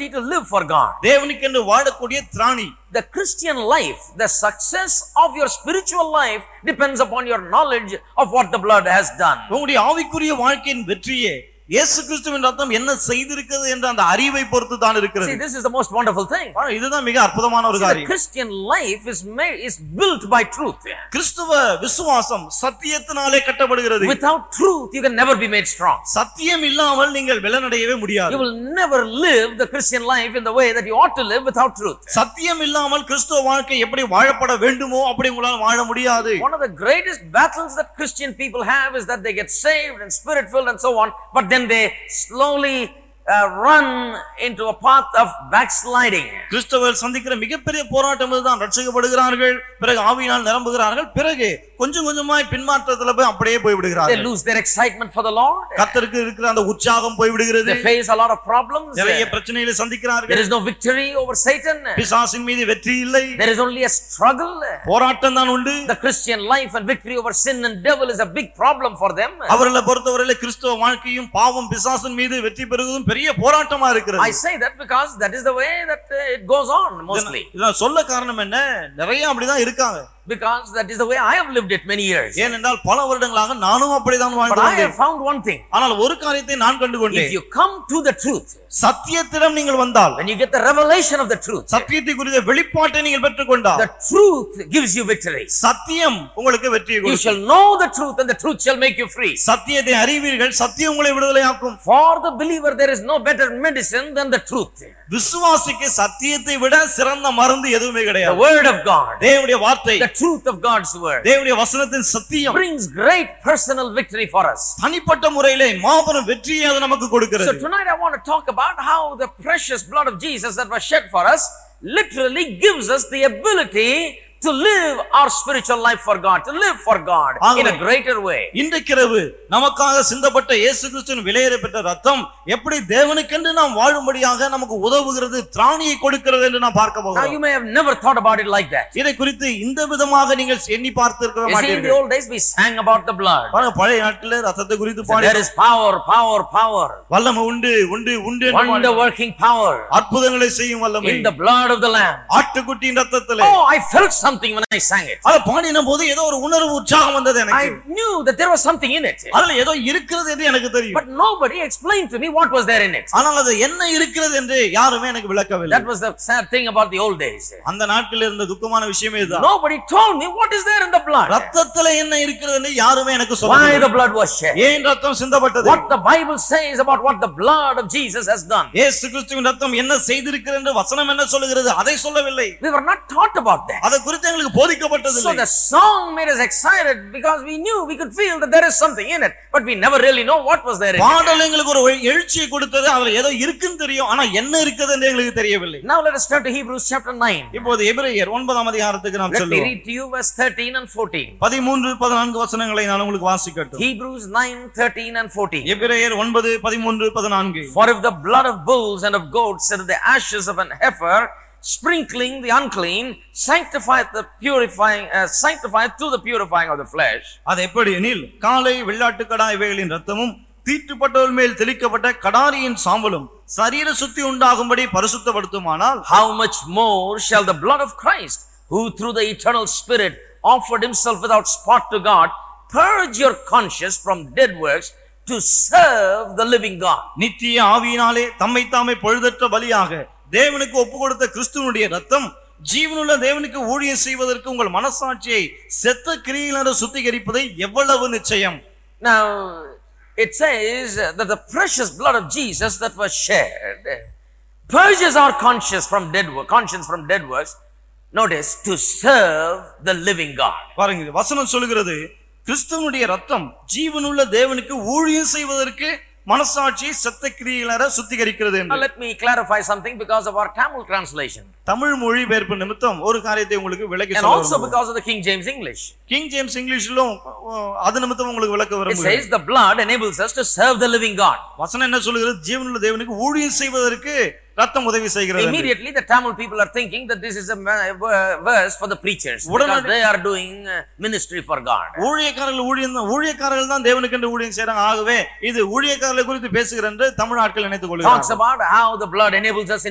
ability to live for God. தேவனுக்கென்று வாழக்கூடிய திராணி The Christian life, the success of your spiritual life depends upon your knowledge of what the blood has done. உங்களுடைய ஆவிக்குரிய வாழ்க்கையின் வெற்றியே இயேசு கிறிஸ்துவின் ரத்தம் என்ன செய்திருக்கிறது என்ற அந்த அறிவை பொறுத்து தான் See, இருக்கிறது this is the most wonderful thing. ஆனா, இதுதான் மிக அற்புதமான ஒரு See, the காரியம் Christian life is made, is built by truth. கிறிஸ்துவ விசுவாசம் சத்தியத்தினாலே கட்டப்படுகிறது Without truth, you can never be made strong. சத்தியம் இல்லாமல் நீங்கள் வெலனடையவே You முடியாது will never live the Christian life in the way that you ought to live without truth. சத்தியம் இல்லாமல் கிறிஸ்துவ வாழ்க்கை எப்படி வாழப்பட வேண்டுமோ அப்படி உங்களால் வாழ முடியாது One of the greatest battles that Christian people have is that they get saved and spirit filled and so on, but then they slowly uh, run into a path of backsliding. கிறிஸ்தவர் சந்திக்கிற மிகப்பெரிய போராட்டம் இதுதான் ரட்சிக்கப்படுகிறார்கள் பிறகு ஆவியினால் நிரம்புகிறார்கள் பிறகு கொஞ்சம் கொஞ்சமாய் பின்மாற்றத்துல போய் அப்படியே போய் They விடுகிறார்கள் lose their excitement for the Lord. கர்த்தருக்கு இருக்கிற அந்த உற்சாகம் போய் விடுகிறது They face a lot of problems. நிறைய பிரச்சனைகளை There சந்திக்கிறார்கள் is no victory over Satan. பிசாசின் மீது வெற்றி இல்லை There is only a struggle. போராட்டம் தான் உண்டு The Christian life and victory over sin and devil is a big problem for them. அவர்களை பொறுத்தவரையில கிறிஸ்தவ வாழ்க்கையும் பாவம் பிசாசின் மீது வெற்றி பெறுவதும் பெரிய போராட்டமா I இருக்கிறது say that because that is the way that uh, it goes on mostly. இதான் சொல்ல காரணம் என்ன நிறைய அப்படிதான் இருக்காங்க Because that is the way I have lived it many years. ஏனென்றால் பல வருடங்களாக நானும் அப்படிதான் But வாழ்ந்து I வந்தேன் have found one thing. ஆனால் ஒரு காரியத்தை நான் கண்டு If கொண்டேன் you come to the truth, சத்தியத்திடம் நீங்கள் வந்தால் when you get the revelation of the truth, சத்தியத்தை குறித்த வெளிப்பாட்டை நீங்கள் பெற்றுக்கொண்டால் the truth gives you victory. சத்தியம் உங்களுக்கு வெற்றியை You கொடுக்கும் shall know the truth and the truth shall make you free. சத்தியத்தை அறிவீர்கள் சத்தியம் உங்களை விடுதலையாக்கும் For the believer, there is no better medicine than the truth. விசுவாசிக்கு சத்தியத்தை விட சிறந்த மருந்து எதுவுமே The கிடையாது word of God, தேவனுடைய வார்த்தை the truth of God's word, தேவனுடைய வசனத்தின் சத்தியம் brings great personal victory for us. தனிப்பட்ட முறையிலே மாபெரும் வெற்றியை அது நமக்கு So கொடுக்கிறது tonight I want to talk about how the precious blood of Jesus that was shed for us literally gives us the ability to live our spiritual life for God, to live for God in a greater way. இன்றைக்கிரவு நமக்காக சிந்தப்பட்ட இயேசு கிறிஸ்துவின் விலையேற பெற்ற ரத்தம் எப்படி தேவனுக்கென்று நாம் வாழும்படியாக நமக்கு உதவுகிறது திராணியை கொடுக்கிறது என்று நாம் பார்க்க Now you போகிறோம் may have never thought about it like that. இதை குறித்து இந்த விதமாக நீங்கள் எண்ணி பார்த்திருக்க You see, in the மாட்டீர்கள் old days we sang about the blood. பாருங்க, பழைய நாட்டில் ரத்தத்தை குறித்து So body there is power, power, power, வல்லமை உண்டு உண்டு உண்டு என்று wonder பாடினோம். working power அற்புதங்களை செய்யும் வல்லமை in the blood of the Lamb. ஆட்டுக்குட்டியின் ரத்தத்திலே Oh, I felt something when I sang it. அதை பாடின போது ஏதோ ஒரு உணர்வு உற்சாகம் வந்தது I எனக்கு knew that there was something in it. அதுல ஏதோ இருக்கிறது என்று எனக்கு தெரியும் But nobody explained to me what was there in it. ஆனால் அது என்ன இருக்கிறது என்று யாருமே எனக்கு விளக்கவில்லை That was the sad thing about the old days. அந்த நாட்களில் இருந்த துக்கமான விஷயமே இதுதான் Nobody told me what is there in the blood. ரத்தத்துல என்ன இருக்கிறது என்று யாருமே எனக்கு Why சொல்ல the blood was shed. ஏன் ரத்தம் சிந்தப்பட்டது What the Bible says about what the blood of Jesus has done. இயேசு கிறிஸ்துவின் ரத்தம் என்ன செய்திருக்கிறது என்று வசனம் என்ன சொல்லுகிறது அதை சொல்லவில்லை We were not taught about that. அதை குறித்து எங்களுக்கு போதிக்கப்பட்டது So the song made us excited because we knew we could feel that there is something in it, but we never really know what was there in it. பாடல் எங்களுக்கு ஒரு எழுச்சியை கொடுத்தது அதுல ஏதோ இருக்குன்னு தெரியும் ஆனா என்ன இருக்குது என்று எங்களுக்கு தெரியவில்லை Now let us turn to Hebrews chapter 9. இப்போது எபிரேயர் ஒன்பதாம் அதிகாரத்துக்கு நாம் Let me சொல்லுவோம் read to you verse 13 and 14. பதிமூன்று பதினான்கு வசனங்களை நான் உங்களுக்கு வாசிக்கட்டும் Hebrews 9, 13 and 14. எபிரேயர் ஒன்பது பதிமூன்று பதினான்கு For if the blood of bulls and of goats and the ashes of an heifer, sprinkling the unclean, sanctifieth the purifying, uh, sanctifieth to the purifying of the flesh, அது எப்படி எனில் காலை வெள்ளாட்டுக்கடா இவைகளின் ரத்தமும் தீட்டுப்பட்டவள் மேல் தெளிக்கப்பட்ட கடாரியின் சாம்பலும் சரீர சுத்தி உண்டாகும்படி பரிசுத்தப்படுத்துமானால் how much more shall the blood of Christ, who through the eternal Spirit offered himself without spot to God, purge your conscience from dead works to serve the living God? நித்திய ஆவியினாலே தம்மை தாமே பொழுதற்ற பலியாக தேவனுக்கு ஒப்பு கொடுத்த கிறிஸ்துவனுடைய ரத்தம் ஜீவனுள்ள தேவனுக்கு ஊழியம் செய்வதற்கு உங்கள் மனசாட்சியை செத்த கிரியினர் சுத்திகரிப்பதை எவ்வளவு நிச்சயம் Now, it says that the precious blood of Jesus that was shed purges our conscience from dead work, conscience from dead works. Notice to serve the living God. பாருங்க இது வசனம் சொல்லுகிறது கிறிஸ்துவனுடைய ரத்தம் ஜீவனுள்ள தேவனுக்கு ஊழியம் செய்வதற்கு மனசாட்சியை செத்த கிரியினர சுத்திகரிக்கிறது Now, என்று let me clarify something because of our Tamil translation Tamil மொழிபெயர்ப்பு நிமித்தம் ஒரு காரியத்தை உங்களுக்கு விளக்கி and சொல்ல also விரும்புகிறேன். because of the King James English. King James இங்கிலீஷிலும் அஹ், அது நிமித்தம் உங்களுக்கு விளக்க It விரும்புகிறேன் says the blood enables us to serve the living God. வசனம் என்ன சொல்லுகிறது ஜீவனுள்ள தேவனுக்கு ஊழியம் செய்வதற்கு ரத்தம் உதவி செய்கிறது என்று. Immediately, the Tamil people are thinking that this is a ma- ver- verse for the preachers because உடனடி- they are doing uh, ministry for God. ஊழியக்காரர்கள் ஊழியம் தான் ஊழியக்காரர்கள் தான் தேவனுக்கு என்று ஊழியம் செய்றாங்க ஆகவே இது ஊழியக்காரர்களை குறித்து பேசுகிற என்று தமிழ் ஆட்கள் நினைத்துக் Talks கொள்கிறார்கள் about how the blood enables us in